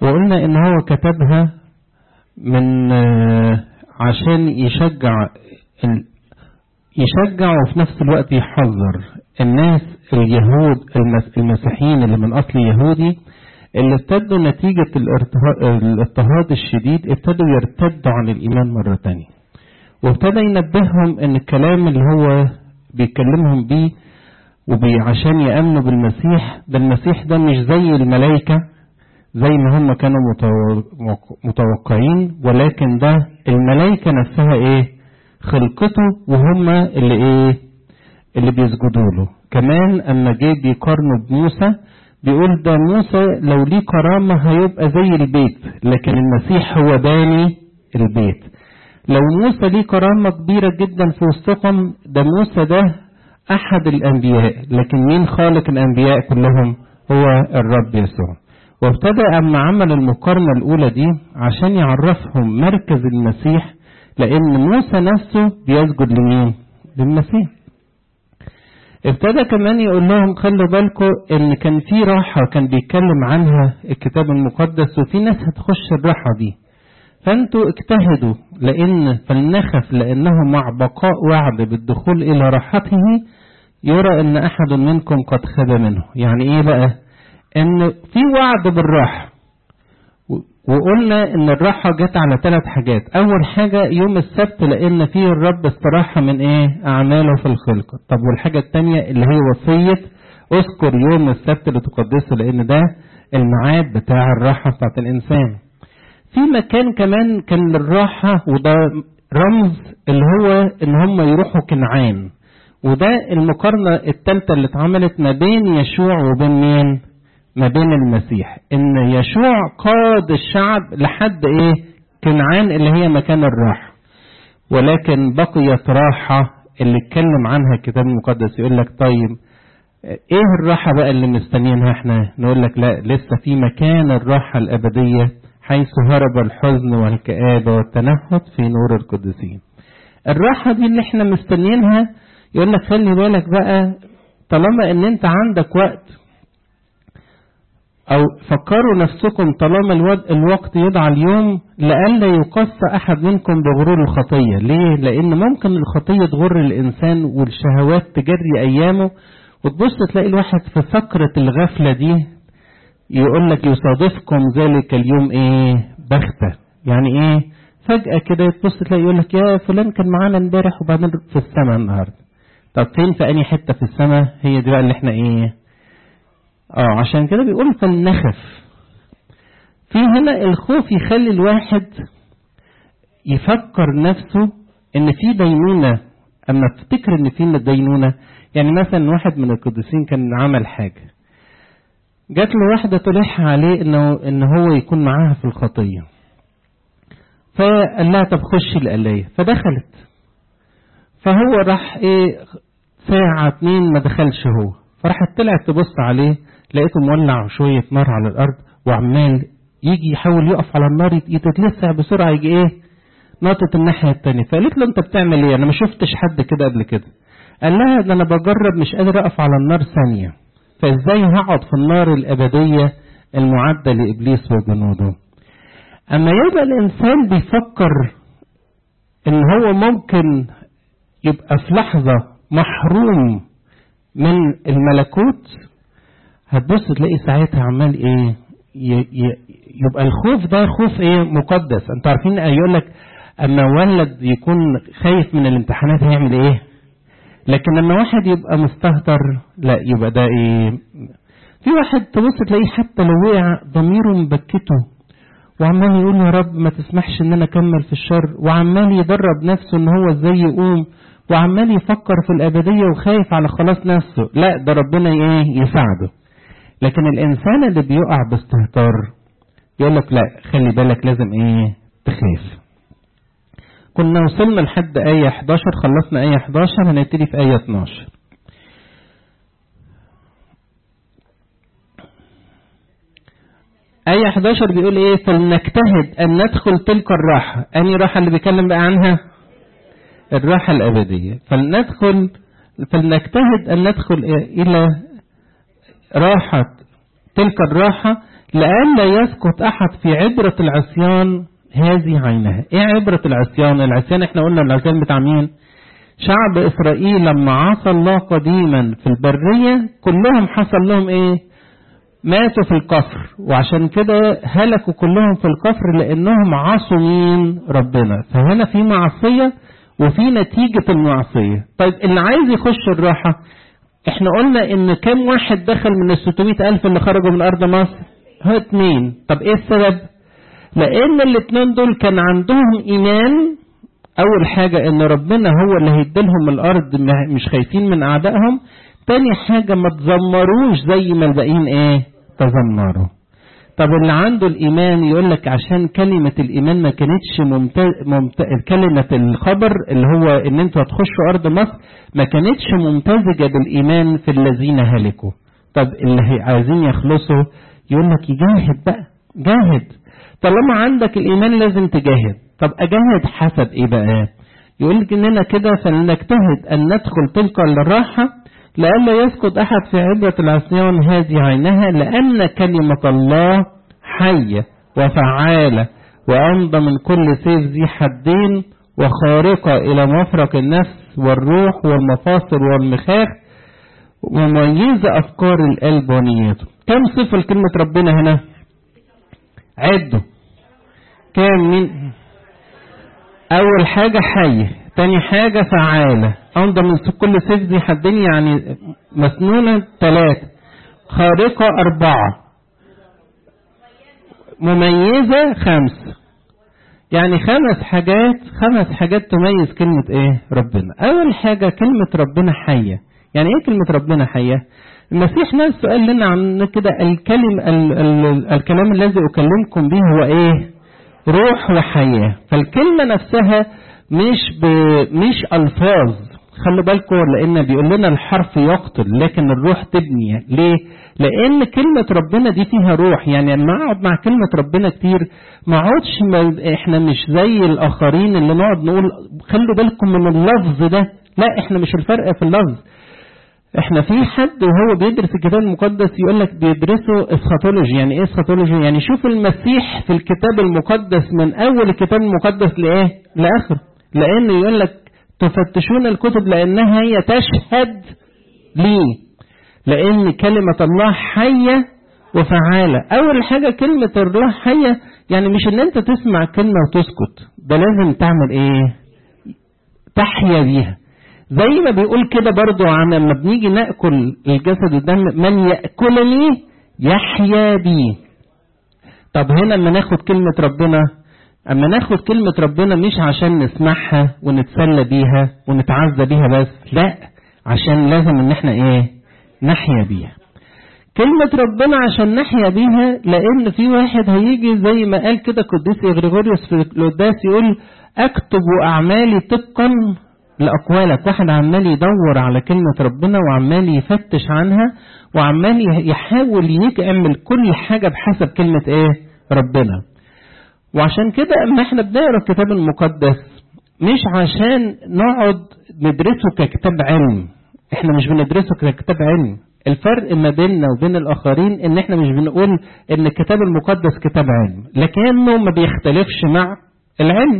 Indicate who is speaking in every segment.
Speaker 1: وقلنا ان هو كتبها من عشان يشجع يشجع وفي نفس الوقت يحذر الناس اليهود المسيحيين اللي من اصل يهودي اللي ابتدوا نتيجة الاضطهاد الشديد ابتدوا يرتدوا عن الإيمان مرة تانية وابتدى ينبههم ان الكلام اللي هو بيكلمهم بيه وعشان يأمنوا بالمسيح ده المسيح ده مش زي الملائكة زي ما هم كانوا متوقعين ولكن ده الملائكة نفسها ايه خلقته وهم اللي ايه اللي بيسجدوا له كمان اما جه بيقارنوا بموسى بيقول ده موسى لو ليه كرامة هيبقى زي البيت لكن المسيح هو باني البيت لو موسى ليه كرامة كبيرة جدا في وسطكم ده موسى ده أحد الأنبياء لكن مين خالق الأنبياء كلهم هو الرب يسوع وابتدى أما عمل المقارنة الأولى دي عشان يعرفهم مركز المسيح لأن موسى نفسه بيسجد لمين؟ للمسيح ابتدى كمان يقول لهم خلوا بالكم ان كان في راحة كان بيتكلم عنها الكتاب المقدس وفي ناس هتخش الراحة دي فانتوا اجتهدوا لان فلنخف لانه مع بقاء وعد بالدخول الى راحته يرى ان احد منكم قد خاب منه يعني ايه بقى ان في وعد بالراحة وقلنا ان الراحة جت على ثلاث حاجات اول حاجة يوم السبت لان فيه الرب استراحة من ايه اعماله في الخلق طب والحاجة التانية اللي هي وصية اذكر يوم السبت لتقدسه لان ده الميعاد بتاع الراحة بتاعت الانسان في مكان كمان كان للراحة وده رمز اللي هو ان هم يروحوا كنعان وده المقارنة الثالثة اللي اتعملت ما بين يشوع وبين مين ما بين المسيح ان يشوع قاد الشعب لحد ايه كنعان اللي هي مكان الراحة ولكن بقيت راحة اللي اتكلم عنها الكتاب المقدس يقول لك طيب ايه الراحة بقى اللي مستنيينها احنا نقول لك لا لسه في مكان الراحة الابدية حيث هرب الحزن والكآبة والتنهد في نور القدسين الراحة دي اللي احنا مستنيينها يقول لك خلي بالك بقى طالما ان انت عندك وقت أو فكروا نفسكم طالما الوقت يدعى اليوم لئلا يقص أحد منكم بغرور الخطية ليه؟ لأن ممكن الخطية تغر الإنسان والشهوات تجري أيامه وتبص تلاقي الواحد في سكرة الغفلة دي يقول لك يصادفكم ذلك اليوم إيه؟ بختة يعني إيه؟ فجأة كده تبص تلاقي يقول لك يا فلان كان معانا امبارح وبعدين في السماء النهارده. طب فين في أي حتة في السماء؟ هي دي بقى اللي إحنا إيه؟ اه عشان كده بيقول فلنخف في هنا الخوف يخلي الواحد يفكر نفسه ان في دينونة اما تفتكر ان في دينونة يعني مثلا واحد من القديسين كان عمل حاجة جات له واحدة تلح عليه انه ان هو يكون معاها في الخطية فقال لها طب خشي القلاية فدخلت فهو راح ايه ساعة اتنين ما دخلش هو فراحت طلعت تبص عليه لقيته مولع شوية نار على الأرض وعمال يجي يحاول يقف على النار يتتلسع بسرعة يجي إيه ناطط الناحية التانية فقالت له أنت بتعمل إيه أنا ما شفتش حد كده قبل كده قال لها ده أنا بجرب مش قادر أقف على النار ثانية فإزاي هقعد في النار الأبدية المعدة لإبليس وجنوده أما يبقى الإنسان بيفكر إن هو ممكن يبقى في لحظة محروم من الملكوت هتبص تلاقي ساعتها عمال ايه يبقى الخوف ده خوف ايه مقدس انتوا عارفين يقول لك اما ولد يكون خايف من الامتحانات هيعمل ايه لكن لما واحد يبقى مستهتر لا يبقى ده ايه في واحد تبص تلاقيه حتى لو وقع ضميره مبكته وعمال يقول يا رب ما تسمحش ان انا اكمل في الشر وعمال يدرب نفسه ان هو ازاي يقوم وعمال يفكر في الابديه وخايف على خلاص نفسه لا ده ربنا ايه يساعده لكن الانسان اللي بيقع باستهتار يقول لك لا خلي بالك لازم ايه تخاف كنا وصلنا لحد آية 11 خلصنا آية 11 هنبتدي في آية 12 آية 11 بيقول إيه فلنجتهد أن ندخل تلك الراحة أني راحة اللي بيتكلم بقى عنها الراحة الأبدية فلندخل فلنجتهد أن ندخل إلى راحة تلك الراحة لئلا يسقط أحد في عبرة العصيان هذه عينها إيه عبرة العصيان العصيان إحنا قلنا العصيان بتاع مين شعب إسرائيل لما عصى الله قديما في البرية كلهم حصل لهم إيه ماتوا في القفر وعشان كده هلكوا كلهم في القفر لأنهم عصوا مين ربنا فهنا في معصية وفي نتيجة المعصية طيب اللي عايز يخش الراحة احنا قلنا ان كم واحد دخل من الستمائة ألف اللي خرجوا من أرض مصر هو اتنين طب ايه السبب لأن الاتنين دول كان عندهم إيمان أول حاجة إن ربنا هو اللي هيديلهم الأرض مش خايفين من أعدائهم تاني حاجة ما تزمروش زي ما الباقيين إيه تزمروا طب اللي عنده الإيمان يقول لك عشان كلمة الإيمان ما كانتش ممتاز ممت... كلمة الخبر اللي هو إن أنتوا هتخشوا أرض مصر ما كانتش ممتزجة بالإيمان في الذين هلكوا طب اللي عايزين يخلصوا يقول لك يجاهد بقى جاهد طالما عندك الإيمان لازم تجاهد طب أجاهد حسب إيه بقى يقول لك إننا كده فلنجتهد أن ندخل تلك الراحة لئلا يسقط أحد في عبرة العصيان هذه عينها لأن كلمة الله حية وفعالة وأمضى من كل سيف ذي حدين وخارقة إلى مفرق النفس والروح والمفاصل والمخاخ ومميزة أفكار القلب ونياته كم صفة لكلمة ربنا هنا عدوا كام من أول حاجة حية تاني حاجة فعالة أمضى من كل سيف ذي حدين يعني مسنونة ثلاثة خارقة أربعة مميزة خمسة يعني خمس حاجات خمس حاجات تميز كلمة ايه ربنا أول حاجة كلمة ربنا حية يعني ايه كلمة ربنا حية المسيح نفسه قال لنا عن كده الكلم ال ال الكلام الذي أكلمكم به هو ايه روح وحياة فالكلمة نفسها مش ب... مش ألفاظ خلوا بالكم لأن بيقول لنا الحرف يقتل لكن الروح تبني ليه؟ لأن كلمة ربنا دي فيها روح يعني لما أقعد مع كلمة ربنا كتير ما اقعدش ما... إحنا مش زي الآخرين اللي نقعد نقول خلوا بالكم من اللفظ ده لا إحنا مش الفرق في اللفظ احنا في حد وهو بيدرس الكتاب المقدس يقول لك بيدرسوا اسخاتولوجي يعني ايه اسخاتولوجي يعني شوف المسيح في الكتاب المقدس من اول الكتاب المقدس لايه لاخره لان يقول لك تفتشون الكتب لانها هي تشهد لي لان كلمة الله حية وفعالة اول حاجة كلمة الله حية يعني مش ان انت تسمع كلمة وتسكت ده لازم تعمل ايه تحيا بيها زي ما بيقول كده برضو عن لما بنيجي ناكل الجسد والدم من ياكلني يحيا بي طب هنا لما ناخد كلمه ربنا اما ناخد كلمه ربنا مش عشان نسمعها ونتسلى بيها ونتعزى بيها بس لا عشان لازم ان احنا ايه نحيا بيها كلمة ربنا عشان نحيا بيها لأن في واحد هيجي زي ما قال كده قديس إغريغوريوس في القداس يقول أكتب أعمالي طبقا لأقوالك واحد عمال يدور على كلمة ربنا وعمال يفتش عنها وعمال يحاول يعمل كل حاجة بحسب كلمة ايه ربنا وعشان كده اما احنا بنقرا الكتاب المقدس مش عشان نقعد ندرسه ككتاب علم احنا مش بندرسه ككتاب علم الفرق ما بيننا وبين الاخرين ان احنا مش بنقول ان الكتاب المقدس كتاب علم لكنه ما بيختلفش مع العلم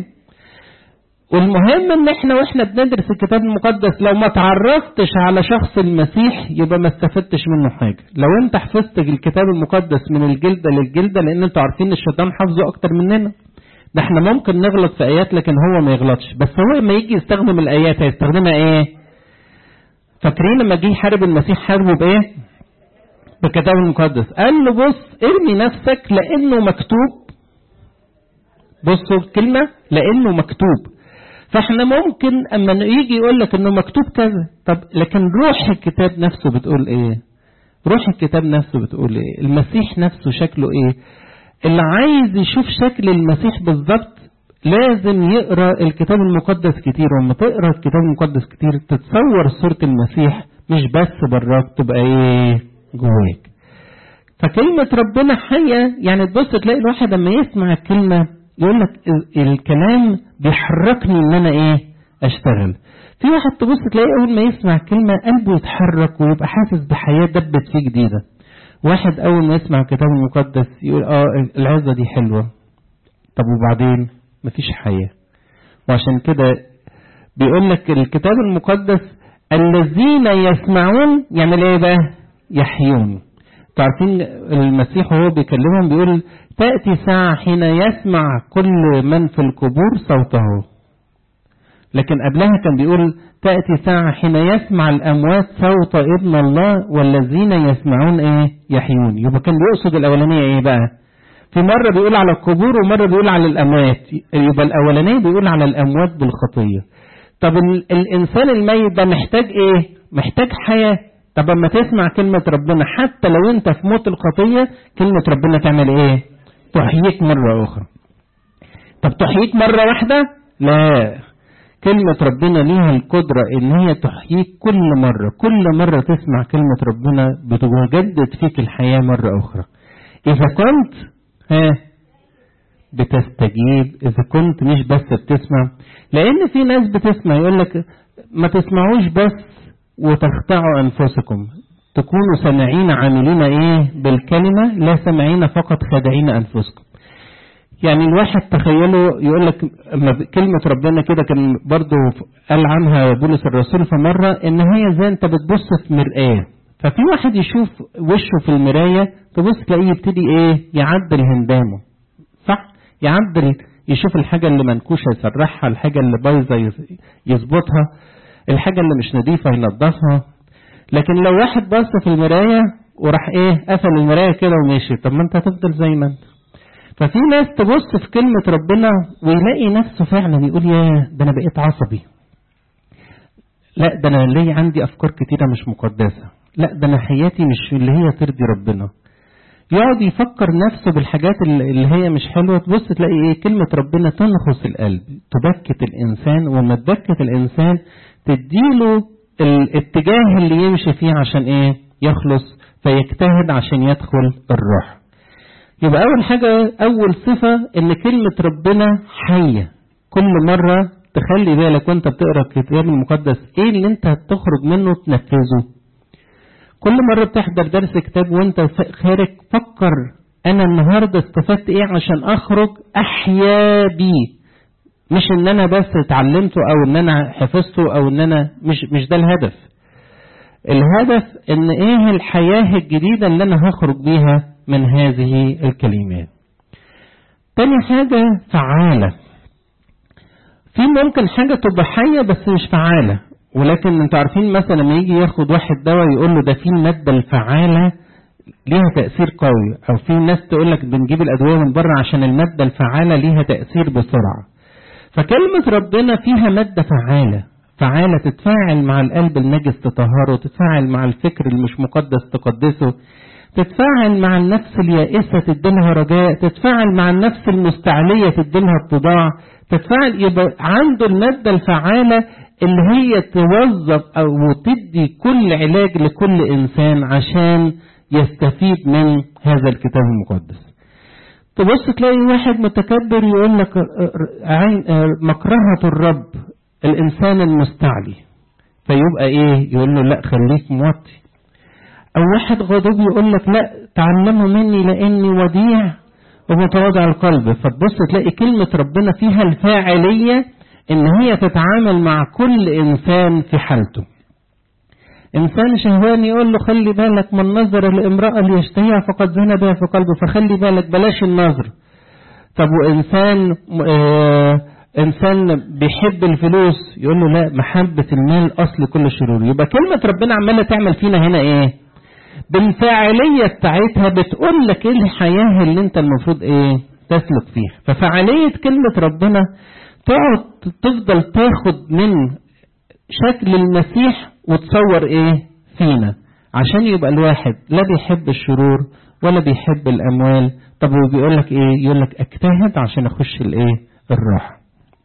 Speaker 1: والمهم ان احنا واحنا بندرس الكتاب المقدس لو ما تعرفتش على شخص المسيح يبقى ما استفدتش منه حاجه لو انت حفظت الكتاب المقدس من الجلده للجلده لان انتوا عارفين الشيطان حافظه اكتر مننا ده احنا ممكن نغلط في ايات لكن هو ما يغلطش بس هو لما يجي يستخدم الايات هيستخدمها ايه فاكرين لما جه يحارب المسيح حاربه بايه بالكتاب المقدس قال له بص ارمي نفسك لانه مكتوب بصوا الكلمه لانه مكتوب فاحنا ممكن اما يجي يقول لك انه مكتوب كذا طب لكن روح الكتاب نفسه بتقول ايه روح الكتاب نفسه بتقول ايه المسيح نفسه شكله ايه اللي عايز يشوف شكل المسيح بالظبط لازم يقرا الكتاب المقدس كتير ولما تقرا الكتاب المقدس كتير تتصور صوره المسيح مش بس براك تبقى ايه جواك فكلمة ربنا حية يعني تبص تلاقي الواحد لما يسمع الكلمة يقول لك الكلام بيحركني ان انا ايه اشتغل في واحد تبص تلاقيه اول ما يسمع كلمه قلبه يتحرك ويبقى حاسس بحياه دبت فيه جديده واحد اول ما يسمع الكتاب المقدس يقول اه العظه دي حلوه طب وبعدين مفيش حياه وعشان كده بيقول لك الكتاب المقدس الذين يسمعون يعمل ايه بقى يحيون تعرفين المسيح وهو بيكلمهم بيقول تأتي ساعة حين يسمع كل من في القبور صوته لكن قبلها كان بيقول تأتي ساعة حين يسمع الأموات صوت ابن الله والذين يسمعون إيه يحيون يبقى كان بيقصد الأولانية إيه بقى في مرة بيقول على القبور ومرة بيقول على الأموات يبقى الأولانية بيقول على الأموات بالخطية طب ال- الإنسان الميت ده محتاج إيه محتاج حياة طب اما تسمع كلمة ربنا حتى لو انت في موت الخطية كلمة ربنا تعمل ايه تحييك مرة اخرى طب تحييك مرة واحدة لا كلمة ربنا ليها القدرة ان هي تحييك كل مرة كل مرة تسمع كلمة ربنا بتجدد فيك الحياة مرة اخرى اذا كنت ها بتستجيب اذا كنت مش بس بتسمع لان في ناس بتسمع يقول لك ما تسمعوش بس وتخدعوا انفسكم تكونوا سامعين عاملين ايه بالكلمه لا سامعين فقط خادعين انفسكم يعني الواحد تخيله يقول لك أما كلمة ربنا كده كان برضه قال عنها بولس الرسول في مرة إن هي زي أنت بتبص في مرآة ففي واحد يشوف وشه في المراية تبص تلاقيه يبتدي إيه يعدل هندامه صح يعدل يشوف الحاجة اللي منكوشة يسرحها الحاجة اللي بايظة يز- يظبطها الحاجة اللي مش نظيفة ينظفها لكن لو واحد بص في المراية وراح ايه قفل المراية كده ومشي طب ما انت هتفضل زي ما انت ففي ناس تبص في كلمة ربنا ويلاقي نفسه فعلا يقول يا ده انا بقيت عصبي لا ده انا ليه عندي افكار كتيرة مش مقدسة لا ده انا حياتي مش اللي هي ترضي ربنا يقعد يفكر نفسه بالحاجات اللي اللي هي مش حلوة تبص تلاقي ايه كلمة ربنا تنخس القلب تبكت الانسان وما تبكت الانسان تديله الاتجاه اللي يمشي فيه عشان ايه يخلص فيجتهد عشان يدخل الروح يبقى اول حاجة اول صفة ان كلمة ربنا حية كل مرة تخلي بالك وانت بتقرا الكتاب المقدس ايه اللي انت هتخرج منه تنفذه كل مرة بتحضر درس كتاب وانت ف- خارج فكر انا النهاردة استفدت ايه عشان اخرج احيا بيه مش ان انا بس اتعلمته او ان انا حفظته او ان انا مش مش ده الهدف الهدف ان ايه الحياة الجديدة اللي انا هخرج بيها من هذه الكلمات تاني حاجة فعالة في ممكن حاجة تبقى حية بس مش فعالة ولكن انتوا عارفين مثلا لما يجي ياخد واحد دواء يقول له ده في المادة الفعالة ليها تأثير قوي او في ناس تقول لك بنجيب الادوية من بره عشان المادة الفعالة ليها تأثير بسرعة فكلمة ربنا فيها مادة فعالة فعالة تتفاعل مع القلب النجس تطهره تتفاعل مع الفكر اللي مش مقدس تقدسه تتفاعل مع النفس اليائسة تديلها رجاء تتفاعل مع النفس المستعلية تديلها اتضاع تتفاعل يبقى عنده المادة الفعالة اللي هي توظف أو تدي كل علاج لكل إنسان عشان يستفيد من هذا الكتاب المقدس تبص تلاقي واحد متكبر يقول لك عين مكرهة الرب الإنسان المستعلي فيبقى إيه يقول له لا خليك موطي أو واحد غضوب يقول لك لا تعلموا مني لأني وديع ومتواضع القلب فتبص تلاقي كلمة ربنا فيها الفاعلية إن هي تتعامل مع كل إنسان في حالته إنسان شهواني يقول له خلي بالك من نظر الامرأة اللي يشتهيها فقد زنى بها في قلبه فخلي بالك بلاش النظر طب وإنسان آه إنسان بيحب الفلوس يقول له لا محبة المال أصل كل الشرور يبقى كلمة ربنا عمالة تعمل فينا هنا إيه بالفاعلية بتاعتها بتقول لك إيه الحياة اللي أنت المفروض إيه تسلك فيها ففعالية كلمة ربنا تقعد تفضل تاخد من شكل المسيح وتصور ايه فينا عشان يبقى الواحد لا بيحب الشرور ولا بيحب الاموال طب هو بيقول لك ايه يقول لك اجتهد عشان اخش الايه الراحه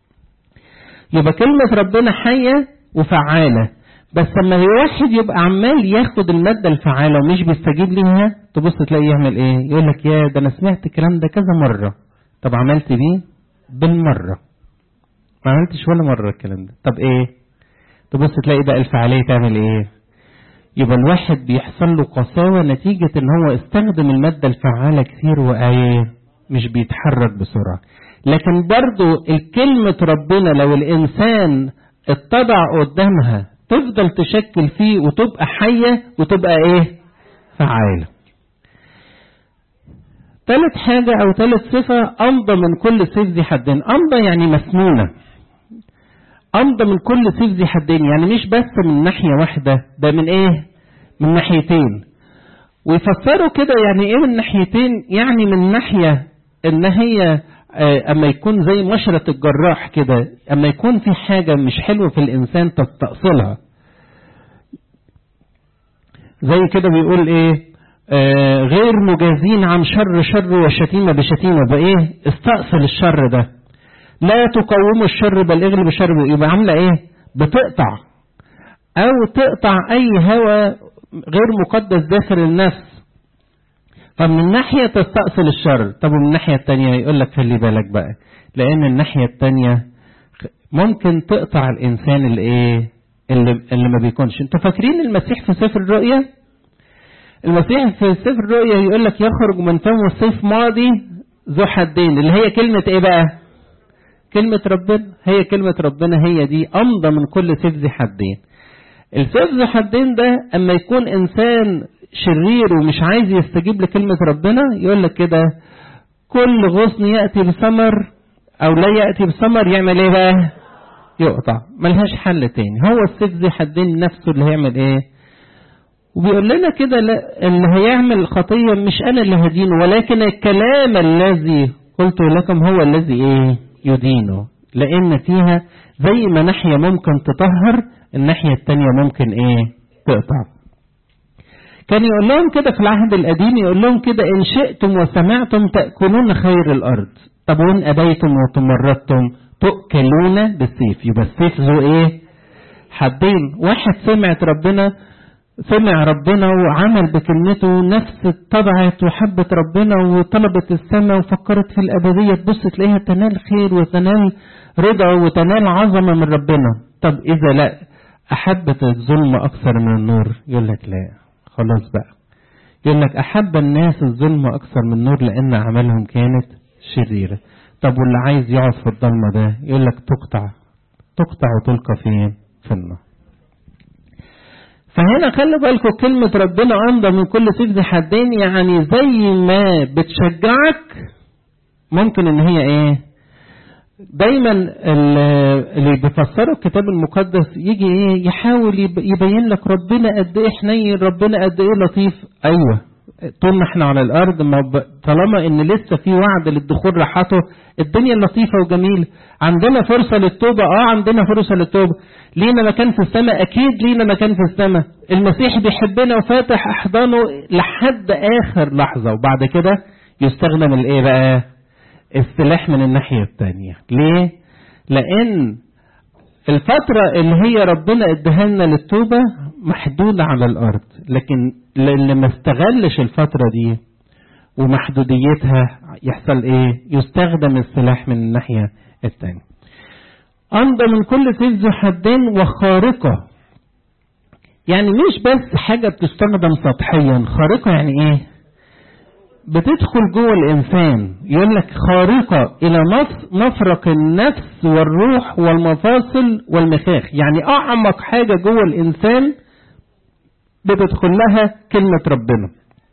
Speaker 1: يبقى كلمه ربنا حيه وفعاله بس لما الواحد يبقى عمال ياخد الماده الفعاله ومش بيستجيب ليها تبص تلاقيه يعمل ايه يقول لك يا ده انا سمعت الكلام ده كذا مره طب عملت بيه بالمره ما عملتش ولا مره الكلام ده طب ايه تبص تلاقي بقى الفعالية تعمل ايه يبقى الواحد بيحصل له قساوة نتيجة ان هو استخدم المادة الفعالة كتير وآيه مش بيتحرك بسرعة لكن برضو الكلمة ربنا لو الإنسان اتضع قدامها تفضل تشكل فيه وتبقى حية وتبقى ايه فعالة ثالث حاجة أو ثالث صفة أمضى من كل سيف ذي حدين أمضى يعني مسنونة أمضى من كل سيف ذي حدين يعني مش بس من ناحية واحدة ده من إيه من ناحيتين ويفسروا كده يعني إيه من ناحيتين يعني من ناحية إن هي أما يكون زي مشرة الجراح كده أما يكون في حاجة مش حلوة في الإنسان تستأصلها زي كده بيقول إيه آه غير مجازين عن شر شر وشتيمة بشتيمة بإيه استأصل الشر ده لا تقوموا الشر بل اغلب الشر يبقى عاملة إيه بتقطع أو تقطع أي هوى غير مقدس داخل النفس فمن الناحية تستأصل الشر طب ومن الناحية التانية يقول لك خلي بالك بقى لأن الناحية التانية ممكن تقطع الإنسان اللي إيه اللي, اللي ما بيكونش انتوا فاكرين المسيح في سفر الرؤيا المسيح في سفر الرؤيا يقول لك يخرج من فمه السيف ماضي ذو حدين اللي هي كلمة ايه بقى كلمة ربنا هي كلمة ربنا هي دي أمضى من كل سيف ذي حدين السيف ذي حدين ده أما يكون إنسان شرير ومش عايز يستجيب لكلمة ربنا يقول لك كده كل غصن يأتي بثمر أو لا يأتي بثمر يعمل إيه بقى؟ يقطع ملهاش حل تاني هو السيف ذي حدين نفسه اللي هيعمل إيه؟ وبيقول لنا كده اللي هيعمل خطية مش أنا اللي هدينه ولكن الكلام الذي قلت لكم هو الذي إيه؟ يدينه لأن فيها زي ما ناحية ممكن تطهر الناحية التانية ممكن إيه؟ تقطع كان يقول لهم كده في العهد القديم يقول لهم كده إن شئتم وسمعتم تأكلون خير الأرض طب وإن أبيتم وتمردتم تؤكلون بالسيف يبقى السيف ذو إيه حدين واحد سمعت ربنا سمع ربنا وعمل بكلمته نفس طبعت وحبت ربنا وطلبت السماء وفكرت في الأبدية تبص تلاقيها تنال خير وتنال رضا وتنال عظمة من ربنا طب إذا لا أحبت الظلم أكثر من النور يقول لك لا خلاص بقى يقول لك أحب الناس الظلم أكثر من النور لأن أعمالهم كانت شريرة طب واللي عايز يقعد في الضلمة ده يقول لك تقطع تقطع وتلقى فين في النار فهنا خلي بالكم كلمة ربنا أمضى من كل سيف ذي حدين يعني زي ما بتشجعك ممكن إن هي إيه دايما اللي بيفسروا الكتاب المقدس يجي ايه يحاول يبين لك ربنا قد ايه حنين ربنا قد ايه لطيف ايوه طول ما احنا على الارض ما طالما ان لسه في وعد للدخول راحته الدنيا لطيفه وجميله عندنا فرصه للتوبه اه عندنا فرصه للتوبه لينا مكان في السماء اكيد لينا مكان في السماء المسيح بيحبنا وفاتح احضانه لحد اخر لحظه وبعد كده يستخدم الايه بقى السلاح من الناحية التانية ليه؟ لأن الفترة اللي هي ربنا اداها لنا للتوبة محدودة على الأرض لكن اللي ما استغلش الفترة دي ومحدوديتها يحصل ايه؟ يستخدم السلاح من الناحية التانية أمضى من كل سيف ذو حدين وخارقة يعني مش بس حاجة بتستخدم سطحيا خارقة يعني ايه؟ بتدخل جوه الإنسان يقول لك خارقة إلى مفرق النفس والروح والمفاصل والمخاخ يعني أعمق حاجة جوه الإنسان بتدخل لها كلمة ربنا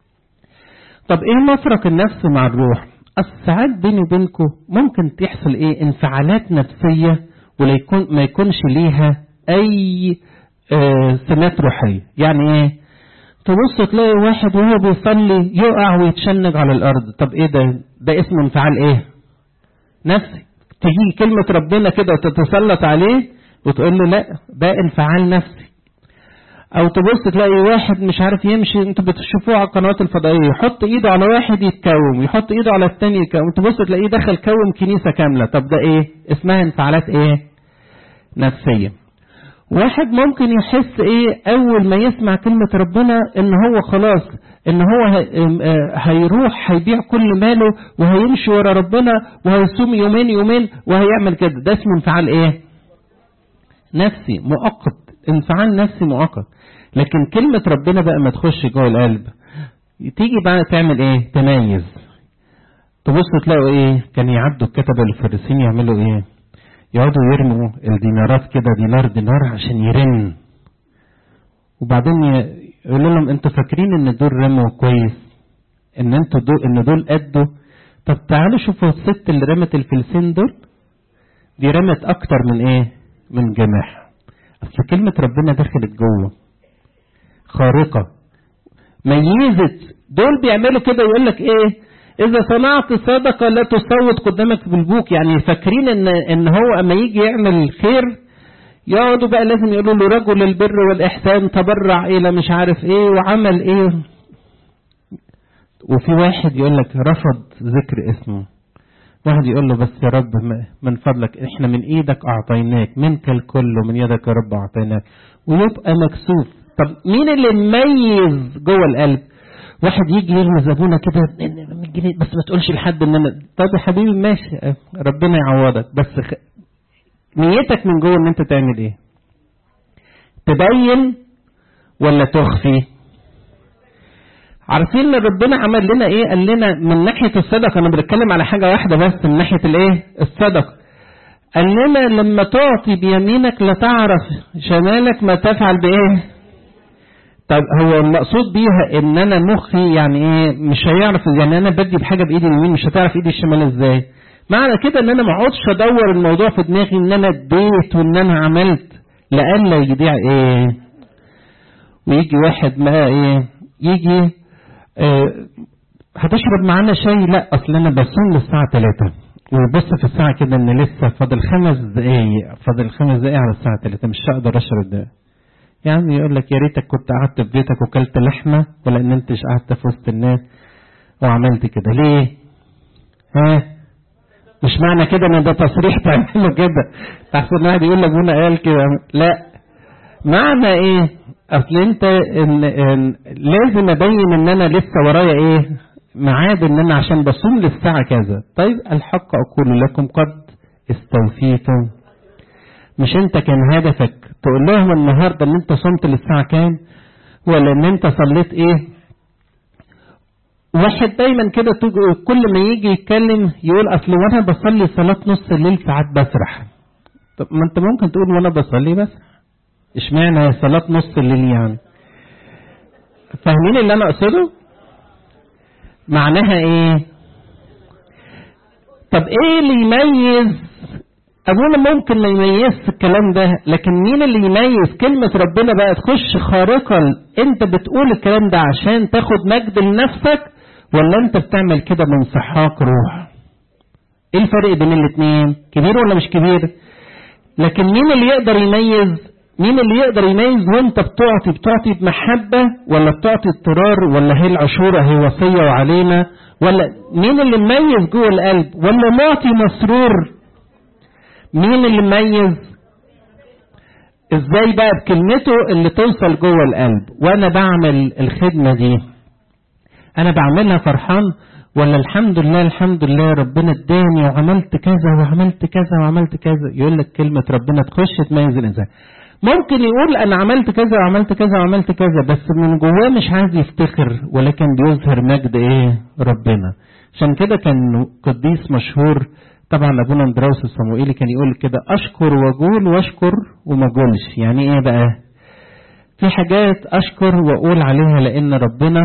Speaker 1: طب إيه مفرق النفس مع الروح الساعات بيني وبينكم ممكن تحصل إيه انفعالات نفسية ولا يكون ما يكونش ليها أي آه سمات روحية يعني إيه تبص تلاقي واحد وهو بيصلي يقع ويتشنج على الارض طب ايه ده ده اسمه انفعال ايه نفسي تيجي كلمة ربنا كده وتتسلط عليه وتقول له لا ده انفعال نفسي او تبص تلاقي واحد مش عارف يمشي انتوا بتشوفوه على القنوات الفضائية يحط ايده على واحد يتكوم يحط ايده على التاني يتكوم تبص تلاقيه دخل كوم كنيسة كاملة طب ده ايه اسمها انفعالات ايه نفسية واحد ممكن يحس ايه اول ما يسمع كلمة ربنا ان هو خلاص ان هو هيروح هيبيع كل ماله وهيمشي ورا ربنا وهيصوم يومين يومين وهيعمل كده ده اسمه انفعال ايه نفسي مؤقت انفعال نفسي مؤقت لكن كلمة ربنا بقى ما تخش جوه القلب تيجي بقى تعمل ايه تميز تبص تلاقوا ايه كان يعدوا الكتبة الفارسيين يعملوا ايه يقعدوا يرموا الدينارات كده دينار دينار عشان يرن وبعدين يقولوا لهم انتوا فاكرين ان دول رموا كويس ان انتوا دول ان دول قدوا طب تعالوا شوفوا الست اللي رمت الفلسين دول دي رمت اكتر من ايه من جماح اصل كلمة ربنا دخلت جوه خارقة ميزت دول بيعملوا كده يقول لك ايه اذا صنعت صدقة لا تسود قدامك بالبوك يعني فاكرين ان ان هو اما يجي يعمل خير يقعدوا بقى لازم يقولوا له رجل البر والاحسان تبرع الى مش عارف ايه وعمل ايه وفي واحد يقول لك رفض ذكر اسمه واحد يقول له بس يا رب من فضلك احنا من ايدك اعطيناك منك الكل ومن يدك يا رب اعطيناك ويبقى مكسوف طب مين اللي مميز جوه القلب واحد يجي يرمي زبونه كده جنيه بس ما تقولش لحد ان انا طب يا حبيبي ماشي ربنا يعوضك بس خ... نيتك من جوه ان انت تعمل ايه تبين ولا تخفي عارفين ان ربنا عمل لنا ايه قال لنا من ناحيه الصدقه انا بتكلم على حاجه واحده بس من ناحيه الايه الصدقه قال لنا لما تعطي بيمينك لا تعرف شمالك ما تفعل بايه طب هو المقصود بيها ان انا مخي يعني ايه مش هيعرف يعني انا بدي بحاجه بايدي اليمين مش هتعرف ايدي الشمال ازاي معنى كده ان انا ما اقعدش ادور الموضوع في دماغي ان انا اديت وان انا عملت لئلا يضيع ايه ويجي واحد ما ايه يجي اه هتشرب معانا شاي لا اصل انا بصوم للساعه 3 ويبص في الساعه كده ان لسه فاضل خمس دقايق فاضل خمس دقايق على الساعه 3 مش هقدر اشرب ده يعني يقول لك يا ريتك كنت قعدت في بيتك وكلت لحمه ولا ان انتش قعدت في وسط الناس وعملت كده ليه؟ ها؟ مش معنى كده ان ده تصريح تعمله كده تحسن واحد يقول لك ابونا قال كده لا معنى ايه؟ اصل انت إن إن لازم ابين ان انا لسه ورايا ايه؟ ميعاد ان انا عشان بصوم للساعه كذا طيب الحق اقول لكم قد استوفيتم مش انت كان هدفك تقول لهم النهارده ان انت صمت للساعه كام ولا ان انت صليت ايه واحد دايما كده كل ما يجي يتكلم يقول اصل وانا بصلي صلاه نص الليل ساعات بسرح طب ما انت ممكن تقول وانا بصلي بس اشمعنى صلاه نص الليل يعني فاهمين اللي انا اقصده معناها ايه طب ايه اللي يميز ابونا ممكن ما يميزش الكلام ده لكن مين اللي يميز كلمة ربنا بقى تخش خارقا انت بتقول الكلام ده عشان تاخد مجد لنفسك ولا انت بتعمل كده من صحاك روح ايه الفرق بين الاتنين كبير ولا مش كبير لكن مين اللي يقدر يميز مين اللي يقدر يميز وانت بتعطي بتعطي بمحبة ولا بتعطي اضطرار ولا هي العشورة هي وصية وعلينا ولا مين اللي مميز جوه القلب ولا معطي مسرور مين اللي مميز ازاي بقى بكلمته اللي توصل جوه القلب وانا بعمل الخدمة دي انا بعملها فرحان ولا الحمد لله الحمد لله ربنا اداني وعملت كذا وعملت كذا وعملت كذا يقول لك كلمة ربنا تخش تميز الانسان ممكن يقول انا عملت كذا وعملت كذا وعملت كذا بس من جواه مش عايز يفتخر ولكن بيظهر مجد ايه ربنا عشان كده كان قديس مشهور طبعا ابونا اندراوس الصموئيلي كان يقول كده اشكر واقول واشكر وما اقولش يعني ايه بقى في حاجات اشكر واقول عليها لان ربنا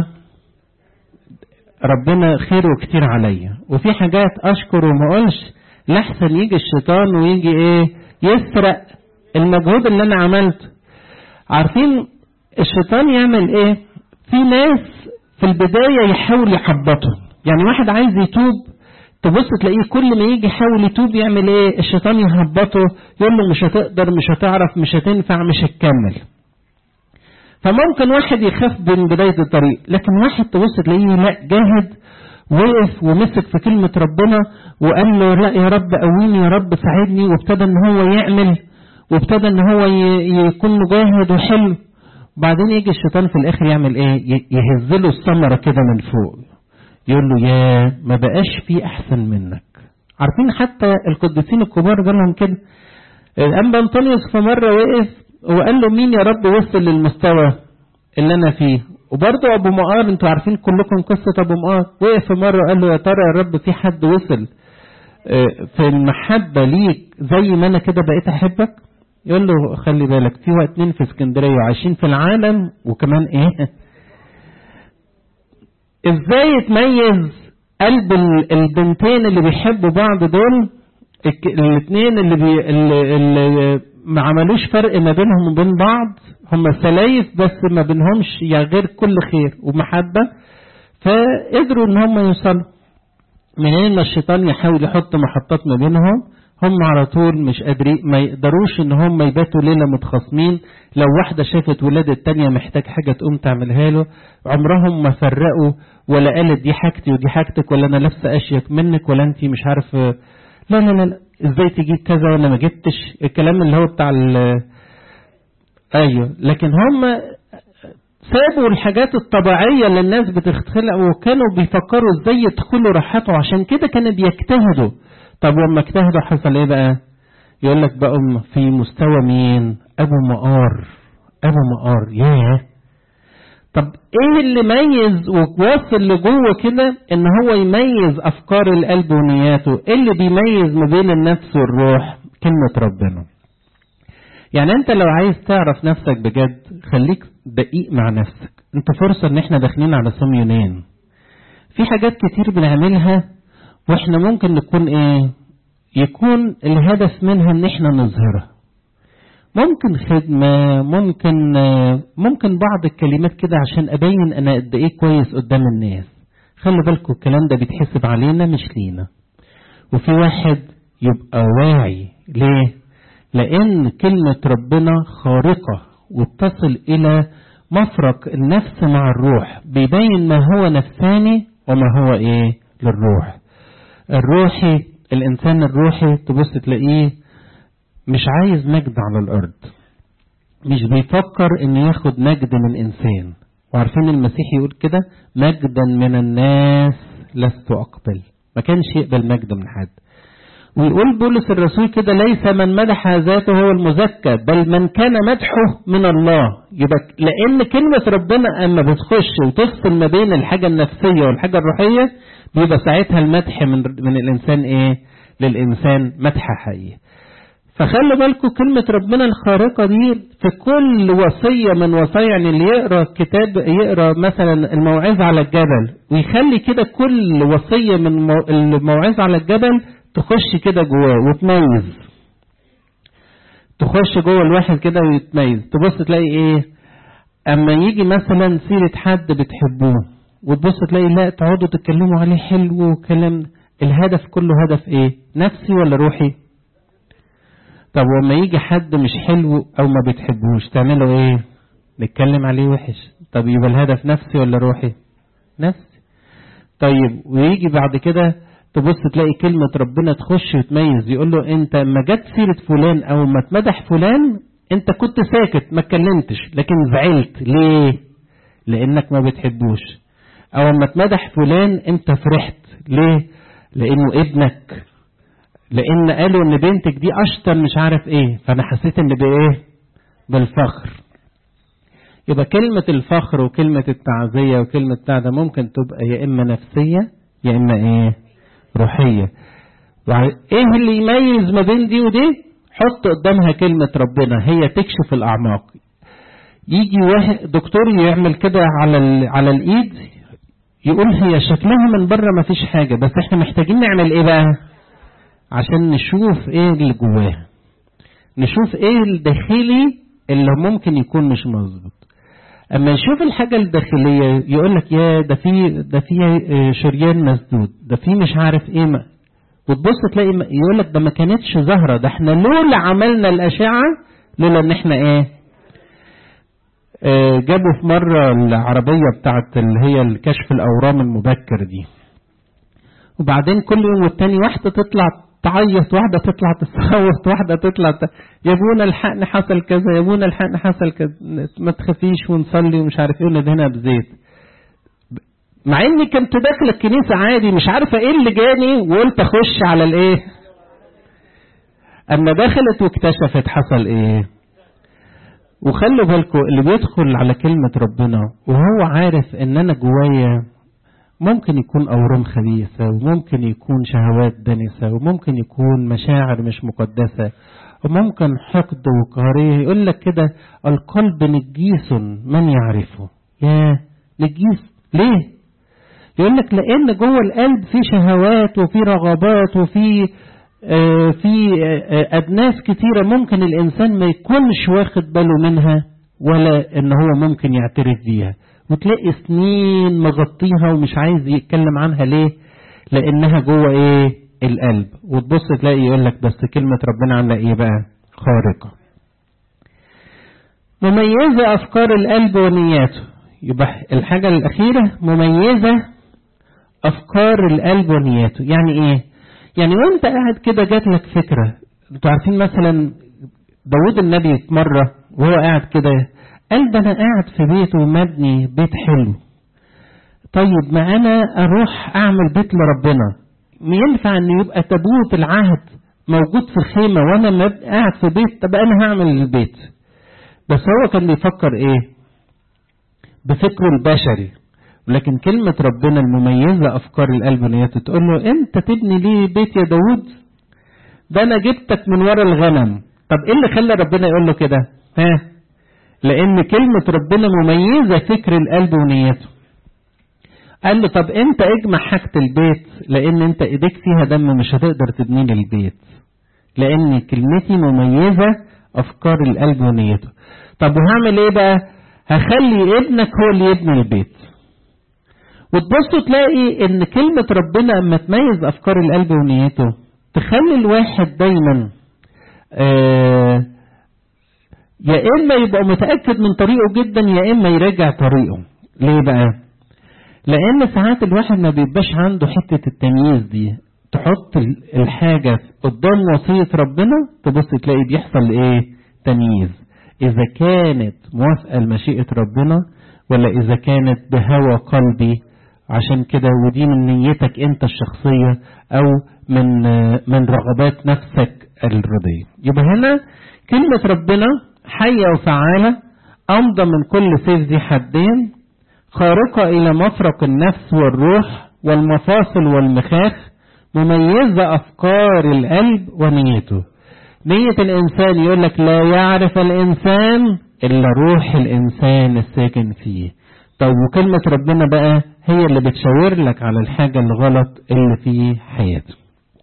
Speaker 1: ربنا خيره كتير عليا وفي حاجات اشكر وما اقولش لحسن يجي الشيطان ويجي ايه يسرق المجهود اللي انا عملته عارفين الشيطان يعمل ايه في ناس في البداية يحاول يحبطه يعني واحد عايز يتوب تبص تلاقيه كل ما يجي يحاول يتوب يعمل ايه الشيطان يهبطه يقول له مش هتقدر مش هتعرف مش هتنفع مش هتكمل فممكن واحد يخاف من بداية الطريق لكن واحد تبص تلاقيه لا جاهد وقف ومسك في كلمة ربنا وقال له لا يا رب قويني يا رب ساعدني وابتدى ان هو يعمل وابتدى ان هو يكون مجاهد وحلو وبعدين يجي الشيطان في الاخر يعمل ايه يهز له الثمره كده من فوق يقول له يا ما بقاش في احسن منك عارفين حتى القديسين الكبار قالهم كده الانبا انطونيوس في مره وقف وقال له مين يا رب وصل للمستوى اللي انا فيه وبرضه ابو مقار انتوا عارفين كلكم قصه ابو مقار وقف في مره قال له يا ترى يا رب في حد وصل في المحبه ليك زي ما انا كده بقيت احبك يقول له خلي بالك في وقت اتنين في اسكندريه وعايشين في العالم وكمان ايه ازاي يتميز قلب البنتين اللي بيحبوا بعض دول الاثنين اللي, بي اللي, اللي ما عملوش فرق ما بينهم وبين بعض هم سلايف بس ما بينهمش يعني غير كل خير ومحبة فقدروا ان هم يوصلوا منين ما الشيطان يحاول يحط محطات ما بينهم هم على طول مش قادرين ما يقدروش ان هم يباتوا ليله متخاصمين لو واحده شافت ولاد التانية محتاج حاجه تقوم تعملها له عمرهم ما فرقوا ولا قالت دي حاجتي ودي حاجتك ولا انا لابسه اشيك منك ولا انت مش عارف لا لا لا, لا. ازاي تجيب كذا وانا ما جبتش الكلام اللي هو بتاع ايوه لكن هم سابوا الحاجات الطبيعية اللي الناس بتختلق وكانوا بيفكروا ازاي يدخلوا راحته عشان كده كانوا بيجتهدوا طب لما اجتهدوا حصل ايه بقى يقول لك بقى في مستوى مين ابو مقار ابو مقار ياه طب ايه اللي ميز وواصل لجوه كده ان هو يميز افكار القلب ونياته ايه اللي بيميز ما بين النفس والروح كلمة ربنا يعني انت لو عايز تعرف نفسك بجد خليك دقيق مع نفسك انت فرصة ان احنا داخلين على صوم يونان في حاجات كتير بنعملها واحنا ممكن نكون ايه يكون الهدف منها ان احنا نظهرها ممكن خدمة ممكن ممكن بعض الكلمات كده عشان ابين انا قد ايه كويس قدام الناس خلي بالكم الكلام ده بيتحسب علينا مش لينا وفي واحد يبقى واعي ليه لان كلمة ربنا خارقة وتصل الى مفرق النفس مع الروح بيبين ما هو نفساني وما هو ايه للروح الروحي الانسان الروحي تبص تلاقيه مش عايز مجد على الارض مش بيفكر انه ياخد مجد من انسان وعارفين المسيح يقول كده مجدا من الناس لست اقبل ما كانش يقبل مجد من حد ويقول بولس الرسول كده ليس من مدح ذاته هو المزكى بل من كان مدحه من الله يبقى لان كلمة ربنا اما بتخش وتفصل ما بين الحاجة النفسية والحاجة الروحية بيبقى ساعتها المدح من, من الانسان ايه للانسان مدح حقيقي فخلوا بالكم كلمة ربنا الخارقة دي في كل وصية من وصايا يعني اللي يقرأ كتاب يقرأ مثلا الموعظة على الجبل ويخلي كده كل وصية من الموعظة على الجبل تخش كده جواه وتميز تخش جوه الواحد كده ويتميز تبص تلاقي ايه اما يجي مثلا سيرة حد بتحبوه وتبص تلاقي لا تقعدوا تتكلموا عليه حلو وكلام الهدف كله هدف ايه نفسي ولا روحي طب وما يجي حد مش حلو او ما بتحبوش تعملوا ايه نتكلم عليه وحش طب يبقى الهدف نفسي ولا روحي نفسي طيب ويجي بعد كده تبص تلاقي كلمة ربنا تخش وتميز يقول له انت ما جت سيرة فلان او ما اتمدح فلان انت كنت ساكت ما اتكلمتش لكن زعلت ليه لانك ما بتحبوش او اما اتمدح فلان انت فرحت ليه لانه ابنك لان قالوا ان بنتك دي اشطر مش عارف ايه فانا حسيت ان بايه بالفخر يبقى كلمة الفخر وكلمة التعزية وكلمة بتاع ده ممكن تبقى يا اما نفسية يا اما ايه روحية ايه اللي يميز ما بين دي ودي حط قدامها كلمة ربنا هي تكشف الاعماق يجي واحد دكتور يعمل كده على على الايد يقول هي شكلها من بره ما فيش حاجة بس احنا محتاجين نعمل ايه بقى عشان نشوف ايه اللي جواها نشوف ايه الداخلي اللي ممكن يكون مش مظبوط اما يشوف الحاجه الداخليه يقول لك يا ده في ده في شريان مسدود ده في مش عارف ايه ما وتبص تلاقي يقول لك ده ما كانتش ظاهره ده احنا لولا عملنا الاشعه لولا ان احنا ايه اه جابوا في مره العربيه بتاعت اللي هي الكشف الاورام المبكر دي وبعدين كل يوم والتاني واحده تطلع تعيط واحده تطلع تصوت واحده تطلع ت... يا ابونا الحقني حصل كذا يا ابونا الحقني حصل كذا ما تخافيش ونصلي ومش عارف ايه وندهنها بزيت مع اني كنت داخل الكنيسه عادي مش عارفه ايه اللي جاني وقلت اخش على الايه اما دخلت واكتشفت حصل ايه وخلوا بالكم اللي بيدخل على كلمة ربنا وهو عارف ان انا جوايا ممكن يكون اورام خبيثة وممكن يكون شهوات دنسة وممكن يكون مشاعر مش مقدسة وممكن حقد وكراهية يقول لك كده القلب نجيس من يعرفه يا نجيس ليه يقول لك لان جوه القلب في شهوات وفي رغبات وفي آه في آه ادناس كتيره ممكن الانسان ما يكونش واخد باله منها ولا ان هو ممكن يعترف بيها وتلاقي سنين مغطيها ومش عايز يتكلم عنها ليه لانها جوه ايه القلب وتبص تلاقي يقول لك بس كلمه ربنا عامله ايه بقى خارقه مميزه افكار القلب ونياته يبقى الحاجه الاخيره مميزه افكار القلب ونياته يعني ايه يعني وانت قاعد كده جات لك فكره انتوا عارفين مثلا داود النبي في مره وهو قاعد كده قال ده انا قاعد في بيت ومبني بيت حلو طيب ما انا اروح اعمل بيت لربنا ينفع ان يبقى تابوت العهد موجود في الخيمه وانا قاعد في بيت طب انا هعمل البيت بس هو كان بيفكر ايه بفكره البشري ولكن كلمة ربنا المميزة أفكار القلب ونيته تقول له أنت تبني ليه بيت يا داود ده أنا جبتك من ورا الغنم طب إيه اللي خلى ربنا يقول له كده ها لأن كلمة ربنا مميزة فكر القلب ونيته قال له طب أنت اجمع حاجة البيت لأن أنت إيديك فيها دم مش هتقدر تبني لي البيت لأن كلمتي مميزة أفكار القلب ونيته طب وهعمل إيه بقى هخلي ابنك هو اللي يبني البيت وتبصوا تلاقي ان كلمة ربنا اما تميز افكار القلب ونيته تخلي الواحد دايما آه يا اما يبقى متأكد من طريقه جدا يا اما يراجع طريقه ليه بقى لان ساعات الواحد ما بيبقاش عنده حتة التمييز دي تحط الحاجة قدام وصية ربنا تبص تلاقي بيحصل ايه تمييز اذا كانت موافقة لمشيئة ربنا ولا اذا كانت بهوى قلبي عشان كده ودي من نيتك انت الشخصية او من من رغبات نفسك الرضية يبقى هنا كلمة ربنا حية وفعالة أمضى من كل سيف ذي حدين خارقة إلى مفرق النفس والروح والمفاصل والمخاخ مميزة أفكار القلب ونيته نية الإنسان يقول لك لا يعرف الإنسان إلا روح الإنسان الساكن فيه طيب وكلمة ربنا بقى هي اللي بتشاور لك على الحاجة الغلط اللي في حياته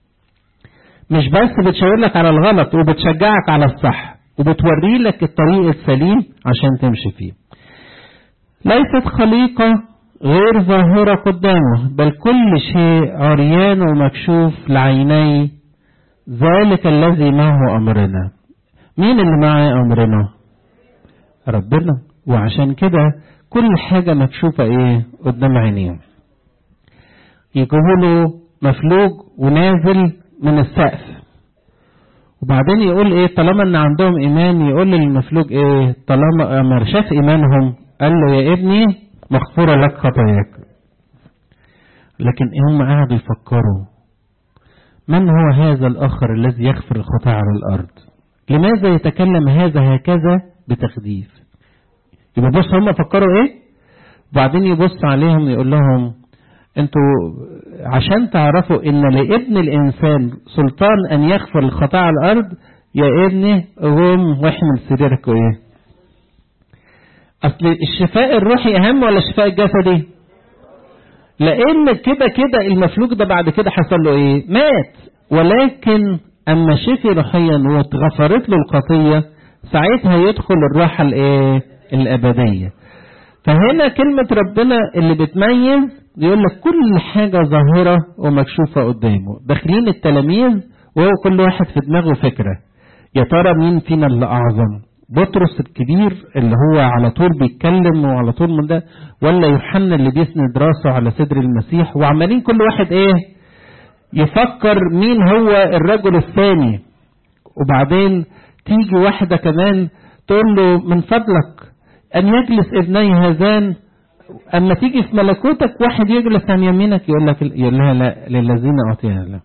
Speaker 1: مش بس بتشاور لك على الغلط وبتشجعك على الصح وبتوري لك الطريق السليم عشان تمشي فيه ليست خليقة غير ظاهرة قدامه بل كل شيء عريان ومكشوف لعيني ذلك الذي معه أمرنا مين اللي معه أمرنا ربنا وعشان كده كل حاجة مكشوفة ايه قدام عينيهم يجيبوا له مفلوج ونازل من السقف وبعدين يقول ايه طالما ان عندهم ايمان يقول للمفلوج ايه طالما اما شاف ايمانهم قال له يا ابني مغفورة لك خطاياك لكن هم قعدوا يفكروا من هو هذا الاخر الذي يغفر الخطايا على الارض لماذا يتكلم هذا هكذا بتخديف يبقى بص هم فكروا ايه وبعدين يبص عليهم يقول لهم انتوا عشان تعرفوا ان لابن الانسان سلطان ان يغفر الخطايا على الارض يا ابني قوم واحمل سريرك وايه اصل الشفاء الروحي اهم ولا الشفاء الجسدي لان كده كده المفلوج ده بعد كده حصل له ايه مات ولكن اما شفي روحيا واتغفرت له الخطيه ساعتها يدخل الراحه الايه الابديه فهنا كلمه ربنا اللي بتميز بيقول لك كل حاجة ظاهرة ومكشوفة قدامه داخلين التلاميذ وهو كل واحد في دماغه فكرة يا ترى مين فينا اللي أعظم بطرس الكبير اللي هو على طول بيتكلم وعلى طول من ده ولا يوحنا اللي بيسند راسه على صدر المسيح وعمالين كل واحد ايه يفكر مين هو الرجل الثاني وبعدين تيجي واحدة كمان تقول له من فضلك أن يجلس ابني هذان اما تيجي في ملكوتك واحد يجلس عن يمينك يقول لك يقول لها لا للذين اعطينا له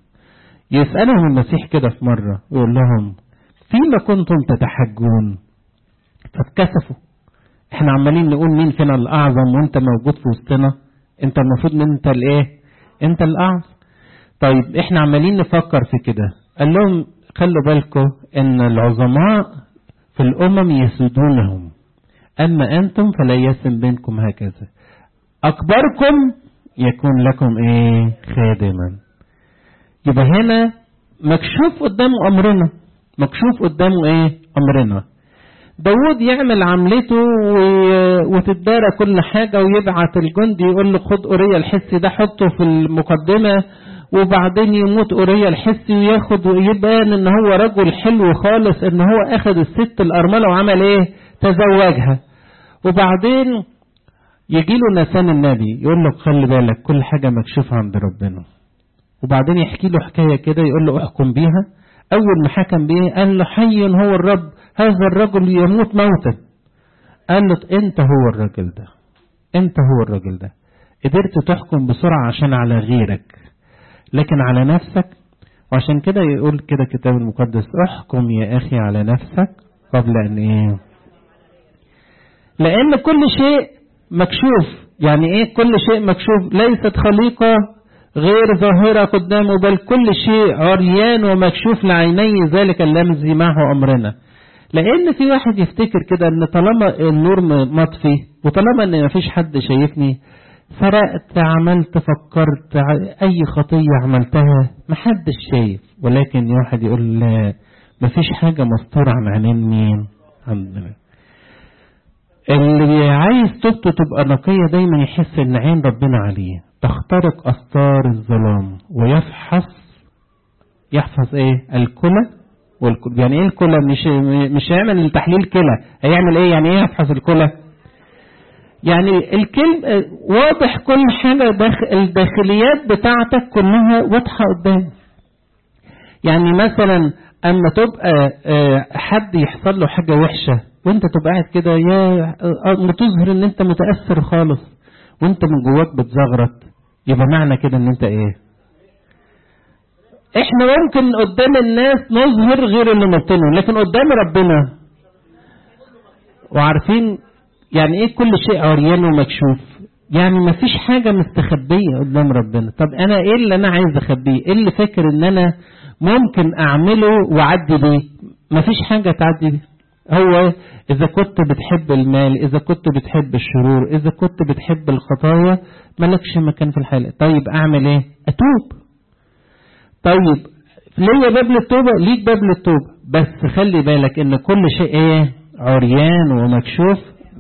Speaker 1: يسالهم المسيح كده في مره يقول لهم فيما كنتم تتحجون فاتكسفوا احنا عمالين نقول مين فينا الاعظم وانت موجود في وسطنا انت المفروض ان انت الايه انت الاعظم طيب احنا عمالين نفكر في كده قال لهم خلوا بالكم ان العظماء في الامم يسودونهم اما انتم فلا يسم بينكم هكذا اكبركم يكون لكم ايه خادما يبقى هنا مكشوف قدامه امرنا مكشوف قدامه ايه امرنا داود يعمل عملته وتدارى كل حاجة ويبعت الجندي يقول له خد أوريا الحسي ده حطه في المقدمة وبعدين يموت أوريا الحسي وياخد ويبان ان هو رجل حلو خالص ان هو اخد الست الأرملة وعمل ايه تزوجها وبعدين يجي له نسان النبي يقول له خلي بالك كل حاجة مكشوفة عند ربنا وبعدين يحكي له حكاية كده يقول له احكم بيها أول ما حكم بيه قال له حي هو الرب هذا الرجل يموت موتا قال له أنت هو الرجل ده أنت هو الرجل ده قدرت تحكم بسرعة عشان على غيرك لكن على نفسك وعشان كده يقول كده الكتاب المقدس احكم يا أخي على نفسك قبل أن إيه لأن كل شيء مكشوف يعني إيه كل شيء مكشوف ليست خليقة غير ظاهرة قدامه بل كل شيء عريان ومكشوف لعيني ذلك الذي معه أمرنا لأن في واحد يفتكر كده أن طالما النور مطفي وطالما أن مفيش حد شايفني سرقت عملت فكرت أي خطية عملتها محدش شايف ولكن واحد يقول لا مفيش حاجة مستورة عن عينين مين عندنا اللي عايز توبته تبقى نقية دايما يحس ان عين ربنا عليه تخترق أستار الظلام ويفحص يحفظ ايه الكلى والكلى يعني ايه الكلى مش مش هيعمل التحليل كلى هيعمل ايه يعني ايه يفحص الكلى يعني الكلم واضح كل حاجة داخل الداخليات بتاعتك كلها واضحة قدام يعني مثلا اما تبقى حد يحصل له حاجة وحشة وانت تبقى قاعد كده يا تظهر ان انت متأثر خالص وانت من جواك بتزغرط يبقى معنى كده ان انت ايه احنا ممكن قدام الناس نظهر غير اللي نبطنه لكن قدام ربنا وعارفين يعني ايه كل شيء عريان ومكشوف يعني ما فيش حاجة مستخبية قدام ربنا طب انا ايه اللي انا عايز اخبيه ايه اللي فاكر ان انا ممكن اعمله واعدي بيه ما فيش حاجة تعدي بيه هو إذا كنت بتحب المال إذا كنت بتحب الشرور إذا كنت بتحب الخطايا ملكش مكان في الحياة طيب أعمل إيه أتوب طيب ليا باب للتوبة ليك باب للتوبة بس خلي بالك إن كل شيء إيه عريان ومكشوف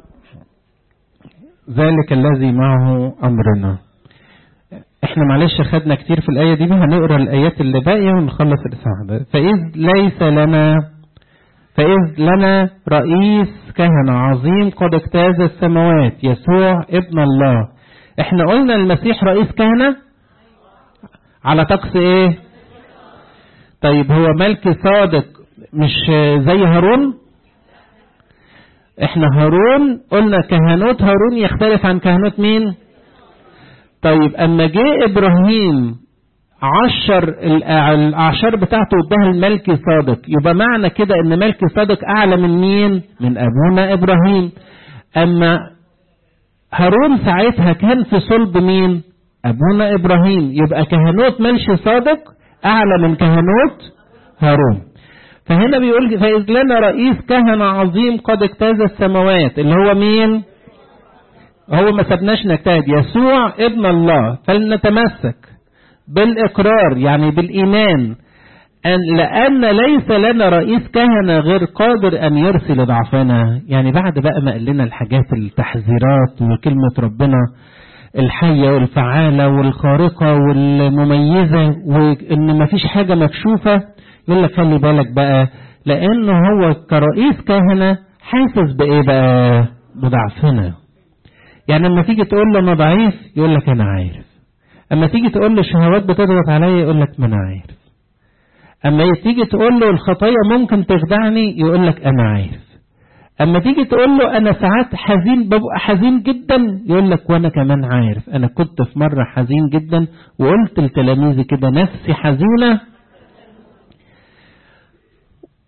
Speaker 1: ذلك الذي معه أمرنا احنا معلش خدنا كتير في الآية دي هنقرأ الآيات اللي باقية ونخلص الإصحاح ده فإذ ليس لنا فإذ لنا رئيس كهنة عظيم قد اجتاز السماوات يسوع ابن الله احنا قلنا المسيح رئيس كهنة على طقس ايه طيب هو ملك صادق مش زي هارون احنا هارون قلنا كهنوت هارون يختلف عن كهنوت مين طيب اما جه ابراهيم عشر الاعشار بتاعته اداها الملك صادق يبقى معنى كده ان ملك صادق اعلى من مين من ابونا ابراهيم اما هارون ساعتها كان في صلب مين ابونا ابراهيم يبقى كهنوت ملش صادق اعلى من كهنوت هارون فهنا بيقول فإذ لنا رئيس كهنة عظيم قد اجتاز السماوات اللي هو مين هو ما سبناش نجتهد يسوع ابن الله فلنتمسك بالإقرار يعني بالإيمان أن لأن ليس لنا رئيس كهنة غير قادر أن يرسل ضعفنا يعني بعد بقى ما قال لنا الحاجات التحذيرات وكلمة ربنا الحية والفعالة والخارقة والمميزة وإن مفيش حاجة مكشوفة يقول لك خلي بالك بقى لأنه هو كرئيس كهنة حاسس بإيه بقى بضعفنا يعني لما تيجي تقول له أنا ضعيف يقول لك أنا عارف اما تيجي تقول له الشهوات بتضغط عليا يقول لك ما انا عارف اما تيجي تقول له الخطايا ممكن تخدعني يقول لك انا عارف اما تيجي تقول له انا ساعات حزين ببقى حزين جدا يقول لك وانا كمان عارف انا كنت في مره حزين جدا وقلت لتلاميذي كده نفسي حزينه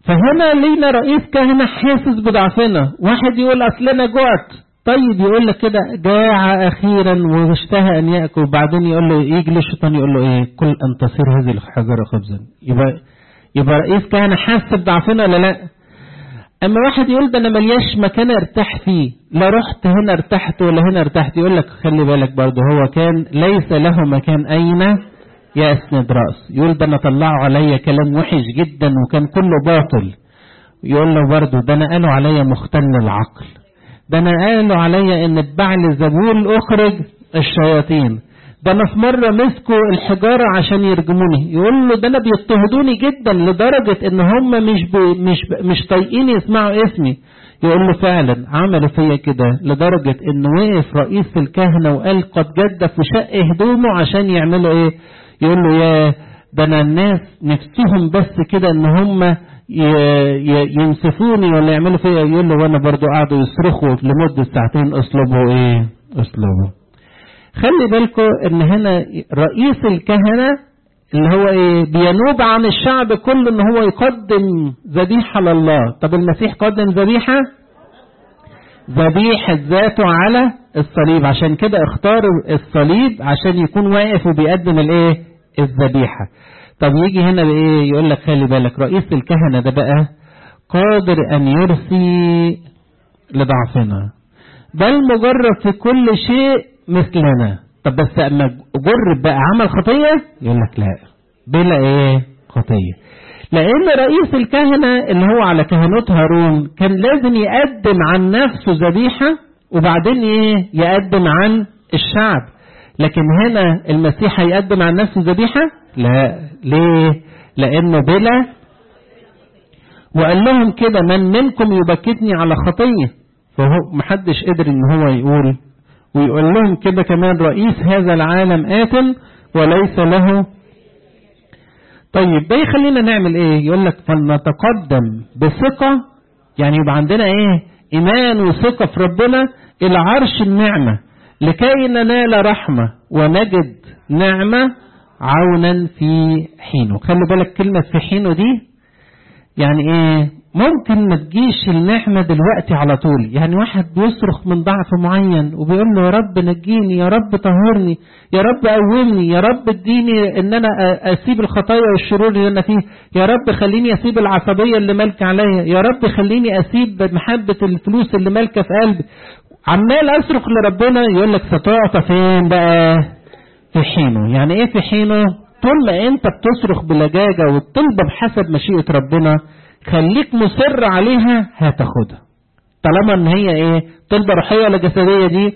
Speaker 1: فهنا لينا رئيس كهنة حاسس بضعفنا واحد يقول أصل أنا جوعت طيب يقول لك كده جاع أخيرا واشتهى أن يأكل وبعدين يقول له يجي له الشيطان يقول له إيه كل أن تصير هذه الحجرة خبزا يبقى يبقى رئيس كهنة حاسس بضعفنا ولا لا اما واحد يقول ده انا ملياش مكان ارتاح فيه لا رحت هنا ارتحت ولا هنا ارتحت يقول لك خلي بالك برضه هو كان ليس له مكان اين يسند راس يقول ده انا طلعوا عليا كلام وحش جدا وكان كله باطل يقول له برضه ده انا قالوا عليا مختل العقل ده انا قالوا عليا ان اتبع زبول اخرج الشياطين ده انا في مرة مسكوا الحجارة عشان يرجموني يقول له ده انا بيضطهدوني جدا لدرجة ان هم مش بي مش ب مش طايقين يسمعوا اسمي يقول له فعلا عملوا فيا كده لدرجة ان وقف رئيس الكهنة وقال قد جدف وشق هدومه عشان يعملوا ايه يقول له يا ده انا الناس نفسهم بس كده ان هم ينسفوني ولا يعملوا فيا يقول له وانا برضو قعدوا يصرخوا لمدة ساعتين اسلوبه ايه اسلوبه خلي بالكم ان هنا رئيس الكهنة اللي هو ايه بينوب عن الشعب كله ان هو يقدم ذبيحة لله طب المسيح قدم ذبيحة ذبيحة ذاته على الصليب عشان كده اختار الصليب عشان يكون واقف وبيقدم الايه الذبيحة طب يجي هنا بايه يقول لك خلي بالك رئيس الكهنة ده بقى قادر ان يرثي لضعفنا بل مجرد في كل شيء مثلنا طب بس اما جرب بقى عمل خطية يقول لك لا بلا ايه خطية لان رئيس الكهنة اللي هو على كهنوت هارون كان لازم يقدم عن نفسه ذبيحة وبعدين ايه يقدم عن الشعب لكن هنا المسيح هيقدم عن نفسه ذبيحة لا ليه لانه بلا وقال لهم كده من منكم يبكتني على خطية فهو محدش قدر ان هو يقول ويقول لهم كده كمان رئيس هذا العالم آت وليس له طيب ده يخلينا نعمل ايه يقول لك فلنتقدم بثقة يعني يبقى عندنا ايه ايمان وثقة في ربنا الى عرش النعمة لكي ننال رحمة ونجد نعمة عونا في حينه خلي بالك كلمة في حينه دي يعني ايه ممكن ما تجيش النعمة دلوقتي على طول يعني واحد بيصرخ من ضعف معين وبيقول له يا رب نجيني يا رب طهرني يا رب قومني يا رب اديني ان انا اسيب الخطايا والشرور اللي انا فيه يا رب خليني اسيب العصبية اللي مالكة عليا يا رب خليني اسيب محبة الفلوس اللي مالكة في قلبي عمال اصرخ لربنا يقول لك ستعطى فين بقى في حينه يعني ايه في حينه طول ما انت بتصرخ بلجاجة وتطلب بحسب مشيئة ربنا خليك مصر عليها هتاخدها طالما ان هي ايه طلبة روحية ولا جسدية دي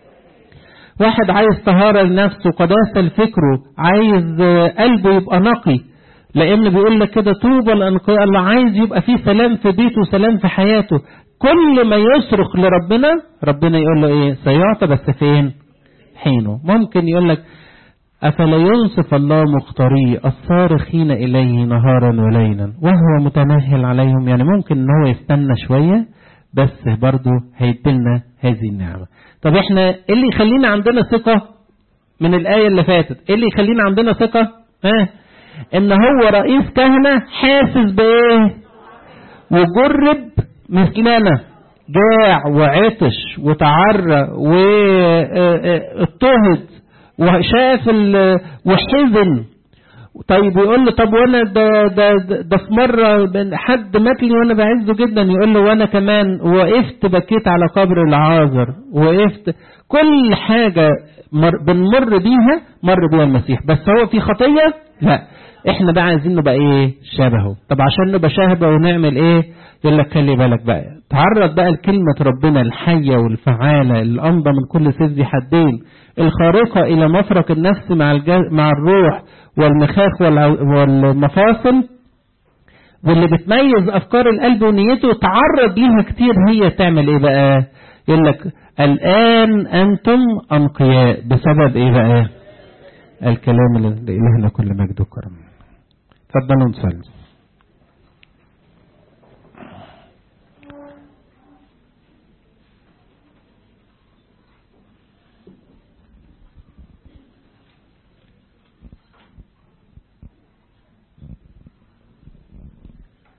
Speaker 1: واحد عايز طهارة لنفسه قداسة لفكره عايز قلبه يبقى نقي لان بيقول لك كده طوبى الانقياء اللي عايز يبقى فيه سلام في بيته وسلام في حياته كل ما يصرخ لربنا ربنا يقول له ايه سيعطى بس فين حينه ممكن يقول لك أفلا ينصف الله مختاري الصارخين إليه نهارا وليلا وهو متمهل عليهم يعني ممكن ان هو يستنى شوية بس برضه هيدلنا هذه النعمة طب احنا ايه اللي يخلينا عندنا ثقة من الآية اللي فاتت ايه اللي يخلينا عندنا ثقة اه ان هو رئيس كهنة حاسس بايه وجرب مثلنا جاع وعطش وتعرى واضطهد وشاف وحزن طيب يقول له طب وانا ده ده ده في مره حد مات لي وانا بعزه جدا يقول له وانا كمان وقفت بكيت على قبر العازر وقفت كل حاجه مر بنمر بيها مر بيها المسيح بس هو في خطيه لا احنا بقى عايزين نبقى ايه شبهه طب عشان نبقى شبهه ونعمل ايه يقول لك خلي بالك بقى تعرض بقى لكلمة ربنا الحية والفعالة الأمضى من كل سيف ذي حدين الخارقة إلى مفرق النفس مع مع الروح والمخاخ والمفاصل واللي بتميز أفكار القلب ونيته تعرض ليها كتير هي تعمل إيه بقى يقول لك الآن أنتم أنقياء بسبب إيه بقى الكلام اللي إلهنا كل مجد وكرم تفضلوا نصلي